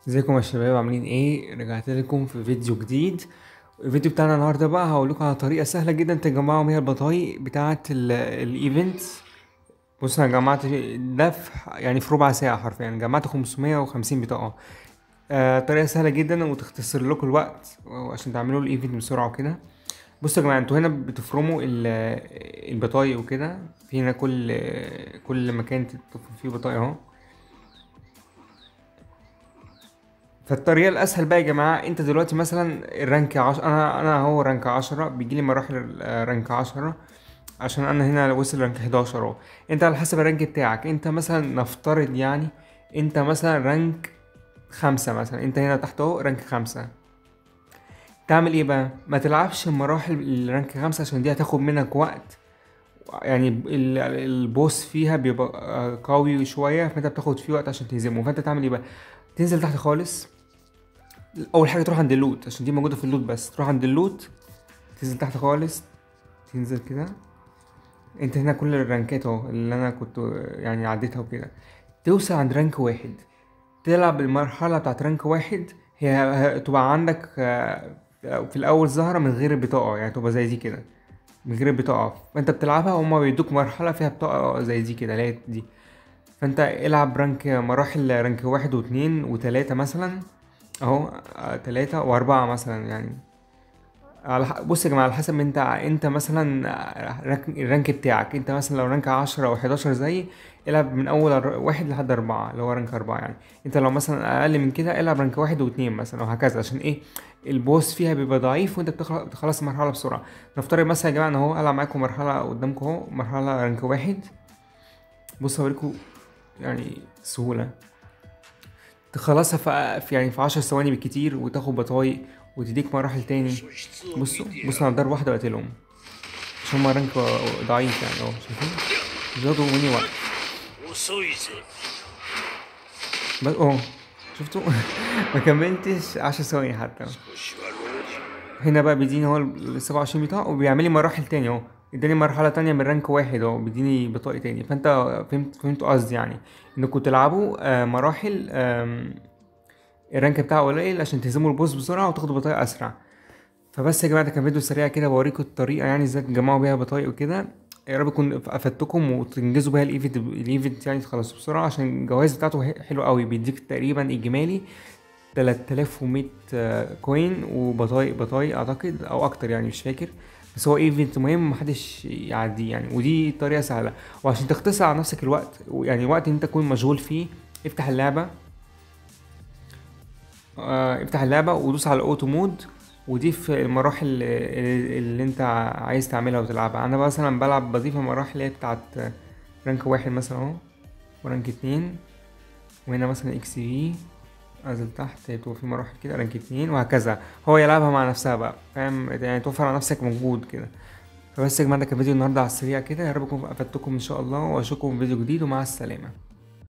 ازيكم يا شباب عاملين ايه رجعت لكم في فيديو جديد الفيديو بتاعنا النهارده بقى هقول لكم على طريقه سهله جدا تجمعوا بيها البطايق بتاعه الايفنت بص انا جمعت ده في يعني في ربع ساعه حرفيا جمعت 550 بطاقه آه طريقه سهله جدا وتختصر لكم الوقت عشان تعملوا الايفنت بسرعه وكده بصوا يا جماعه انتوا هنا بتفرموا ال- البطايق وكده في هنا كل كل مكان تفرم فيه بطايق اهو فالطريقة الأسهل بقى يا جماعة أنت دلوقتي مثلا الرانك عش... أنا أنا هو رانك عشرة بيجيلي مراحل آه، رانك عشرة عشان أنا هنا وصل رانك حداشر أهو أنت على حسب الرانك بتاعك أنت مثلا نفترض يعني أنت مثلا رانك خمسة مثلا أنت هنا تحت أهو رانك خمسة تعمل إيه بقى؟ ما تلعبش مراحل الرانك خمسة عشان دي هتاخد منك وقت يعني ال- البوس فيها بيبقى آه، قوي شوية فأنت بتاخد فيه وقت عشان تهزمه فأنت تعمل إيه بقى؟ تنزل تحت خالص اول حاجه تروح عند اللوت عشان دي موجوده في اللوت بس تروح عند اللوت تنزل تحت خالص تنزل كده انت هنا كل الرانكات اهو اللي انا كنت يعني عديتها وكده توصل عند رانك واحد تلعب المرحله بتاعت رانك واحد هي ه- تبقى عندك آه، في الاول ظاهره من غير البطاقه يعني تبقى زي دي كده من غير البطاقه فانت بتلعبها هما بيدوك مرحله فيها بطاقه زي دي كده اللي هي دي فانت العب رانك مراحل رانك واحد واتنين وتلاتة مثلا اهو آه، تلاتة واربعة مثلا يعني على ح- بص يا جماعة على حسب انت انت مثلا آه، رانك- الرانك بتاعك انت مثلا لو رانك عشرة او حداشر زي العب من اول أر- واحد لحد اربعة اللي هو رانك اربعة يعني انت لو مثلا اقل من كده العب رانك واحد واتنين مثلا وهكذا عشان ايه البوس فيها بيبقى ضعيف وانت بتخل- بتخلص المرحلة بسرعة نفترض مثلا يا جماعة ان هو العب معاكم مرحلة قدامكم اهو مرحلة رانك واحد بص هوريكم يعني سهولة تخلصها في في- يعني في عشر ثواني بالكتير وتاخد بطايق وتديك مراحل تاني بصوا بصوا انا ضرب واحدة وقتلهم عشان هما رانك ضعيف يعني اهو شايفين بياخدوا مني وقت 遅いぜ بس اه شفتوا ما كملتش عشر ثواني حتى 少しは老人 هنا بقى بيديني هو ال 27 بتاع وبيعمل لي مراحل تاني اهو اداني مرحلة تانية من رانك واحد اهو بيديني بطاقة تاني فانت فهمت فهمتوا قصدي يعني انكم تلعبوا آه، مراحل آم، الرانك بتاعه قليل عشان تهزموا البوس بسرعة وتاخدوا بطايق اسرع فبس يا جماعة ده كان فيديو سريع كده بوريكم الطريقة يعني ازاي تجمعوا بيها بطايق وكده يا رب يكون افدتكم وتنجزوا بيها الايفنت الايفنت يعني تخلصوا بسرعة عشان الجوائز بتاعته ح- حلو قوي بيديك تقريبا اجمالي 3100 آه، كوين وبطايق بطايق اعتقد او اكتر يعني مش فاكر بس هو ايفنت مهم محدش يعديه يعني ودي طريقه سهله وعشان تختصر على نفسك الوقت يعني وقت انت تكون مشغول فيه افتح اللعبه آه، افتح اللعبه ودوس على الاوتو مود وضيف المراحل اللي اللي انت عايز تعملها وتلعبها انا مثلا بلعب بضيف المراحل اللي هي بتاعت رانك واحد مثلا اهو ورانك اتنين وهنا مثلا اكس في انزل تحت هتبقى في مراحل كده رانك اتنين وهكذا هو يلعبها مع نفسها بقى فاهم يعني توفر على نفسك مجهود كده فبس يا جماعه ده كان فيديو النهارده على السريع كده يا رب اكون افدتكم ان شاء الله واشوفكم في فيديو جديد ومع السلامه